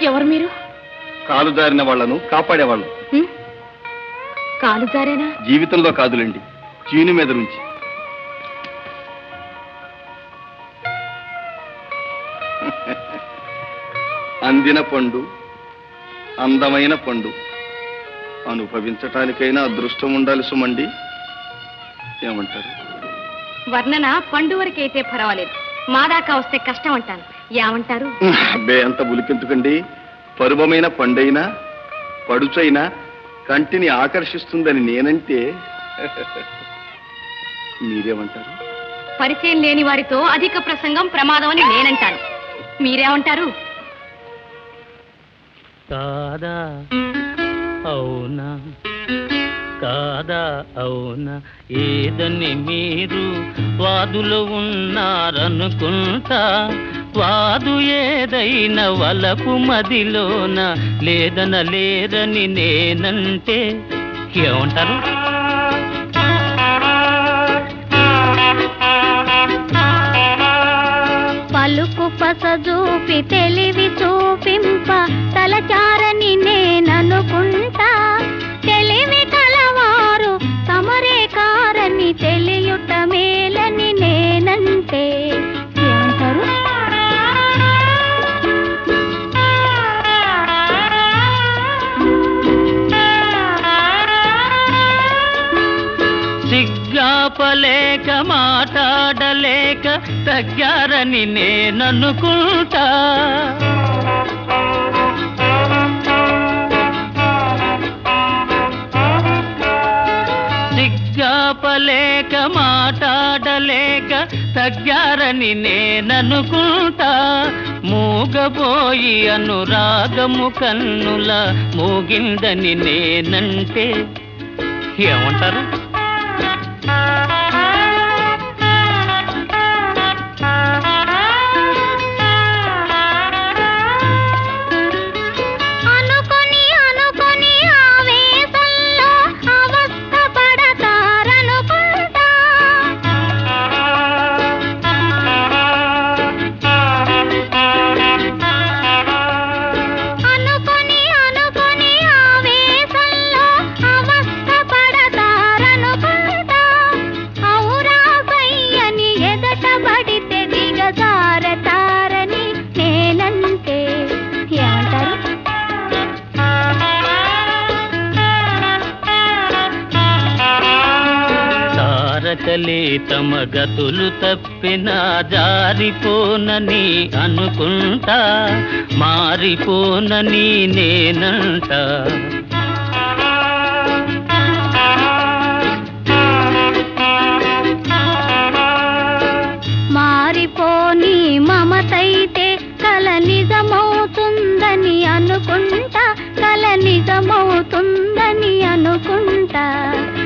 ఎవరు మీరు కాలు జారిన వాళ్లను కాపాడేవాళ్ళు ఉం? కాలు జారేనా జీవితంలో కాదులేండి చీను మీద నుంచి అందిన పండు అందమైన పండు అనుభవించటానికైనా అదృష్టం ఉండాలి సుమండి ఏమంటారు వర్ణన పండు వరకైతే పర్వాలేదు మా దాకా వస్తే కష్టం అంటాను ఏమంటారు అబ్బే అంత బులికెందుకండి పరువమైన పండైనా పడుచైనా కంటిని ఆకర్షిస్తుందని నేనంటే మీరేమంటారు పరిచయం లేని వారితో అధిక ప్రసంగం ప్రమాదం అని నేనంటాను మీరేమంటారు కాదా అవునా కాదా అవునా ఏదని మీరు వాదులో ఉన్నారనుకుంటా వాదు ఏదైనా వలపు మదిలోన లేదన లేదని నేనంటే ఏమంటారు పలుకు పస చూపి తెలివి చూపింప తలచారని నేననుకుంటా తెలివి కలవారు తమరే కారని తెలియుట మేలని నేనంటే ఏమంటారు సిగ్గాపలేక మాట్లాడలేక తగ్గారని నేననుకుంటా సిగ్గాపలేక మాట్లాడలేక తగ్గారని నేననుకుంటా మూగబోయి అనురాగము కన్నుల మూగిందని నేనంటే ఏమంటారు అనుకొని అనుకొని ఆవేశంలో అవస్థ పడతారనుకుంటా అనుకొని అనుకొని ఆవేశంలో అవస్థ పడతారనుకుంటా ఔరా సయ్యని ఎదట పడితే దిగజారతారని నేనంటే ఏమంటారు తారకలే తమ గతులు తప్పిన జారిపోనని అనుకుంటా మారిపోనని నేనంట మారిపోని మమతైతే కల నిజమవుతుందని అనుకుంటా కల నిజమవుతుందని అనుకుంటా